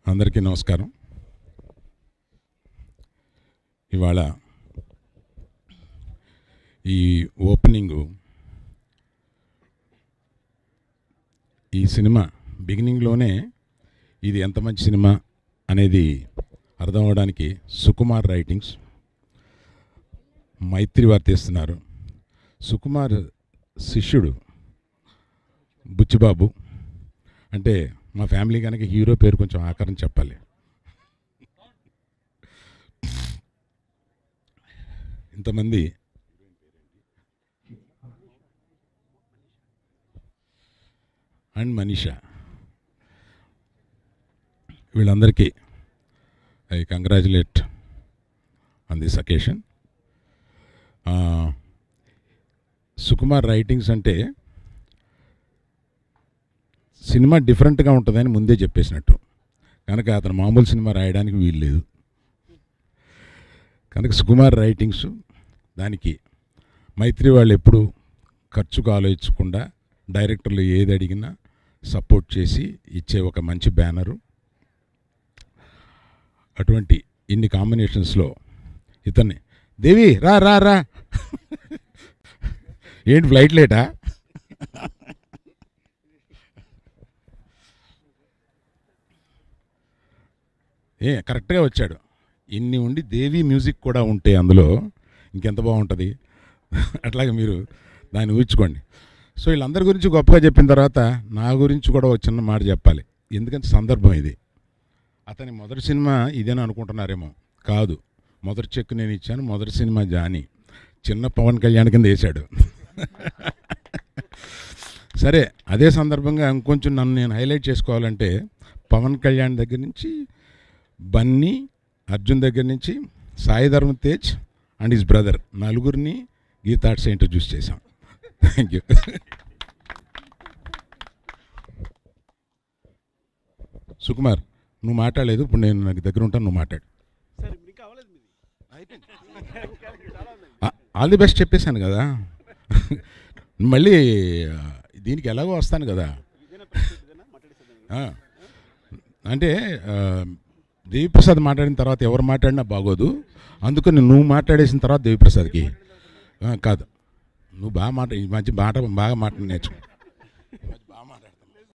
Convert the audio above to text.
అందరికీ నమస్కారం ఇవాళ ఈ ఓపెనింగు ఈ సినిమా బిగినింగ్లోనే ఇది ఎంత మంచి సినిమా అనేది అర్థం అవడానికి సుకుమార్ రైటింగ్స్ మైత్రి వారు తీస్తున్నారు సుకుమార్ శిష్యుడు బుచ్చిబాబు అంటే మా ఫ్యామిలీ కనుక హీరో పేరు కొంచెం ఆకారం చెప్పాలి ఇంతమంది అండ్ మనీషా వీళ్ళందరికీ I congratulate on this occasion Sukumar writings అంటే సినిమా డిఫరెంట్గా ఉంటుందని ముందే చెప్పేసినట్టు కనుక అతను మామూలు సినిమా రాయడానికి వీలు లేదు కనుక సుకుమార్ రైటింగ్స్ దానికి మైత్రి వాళ్ళు ఎప్పుడు ఖర్చుకు ఆలోచించకుండా డైరెక్టర్లు ఏది అడిగినా సపోర్ట్ చేసి ఇచ్చే ఒక మంచి బ్యానరు అటువంటి ఇన్ని కాంబినేషన్స్లో ఇతన్ని దేవి రా రా రా ఏంటి ఫ్లైట్ లేటా ఏ కరెక్ట్గా వచ్చాడు ఇన్ని ఉండి దేవి మ్యూజిక్ కూడా ఉంటే అందులో ఇంకెంత బాగుంటుంది అట్లాగే మీరు దాన్ని ఊహించుకోండి సో వీళ్ళందరి గురించి గొప్పగా చెప్పిన తర్వాత నా గురించి కూడా ఒక చిన్న మాట చెప్పాలి ఎందుకంటే సందర్భం ఇది అతని మొదటి సినిమా ఇదేనా అనుకుంటున్నారేమో కాదు మొదటి చెక్ నేను ఇచ్చాను మొదటి సినిమా జానీ చిన్న పవన్ కళ్యాణ్ కింద వేశాడు సరే అదే సందర్భంగా ఇంకొంచెం నన్ను నేను హైలైట్ చేసుకోవాలంటే పవన్ కళ్యాణ్ దగ్గర నుంచి బన్నీ అర్జున్ దగ్గర నుంచి సాయి ధర్మ తేజ్ అండ్ హిస్ బ్రదర్ నలుగురిని గీతాట్స్ ఇంట్రడ్యూస్ చేశాం థ్యాంక్ యూ సుకుమార్ నువ్వు మాట్లాడలేదు ఇప్పుడు నేను నాకు దగ్గర ఉంటాను నువ్వు మాట్లాడు సరే ఇంకా అవ్వలేదు మీది ఆల్ ది బెస్ట్ చెప్పేశాను కదా మళ్ళీ ఆ, దీనికి ఎలాగో వస్తాను కదా ఇదేనా పరిస్థితి ఇదేనా మాట్లాడేసేదాన్ని ఆ, అంటే ఆ, దేవిప్రసాద్ మాట్లాడిన తర్వాత ఎవరు మాట్లాడినా బాగోదు అందుకని నువ్వు మాట్లాడేసిన తర్వాత దేవిప్రసాద్కి ఆ, కాదు నువ్వు బాగా మాట ఈ మధ్య మాట బాగా మాట నేర్చుకో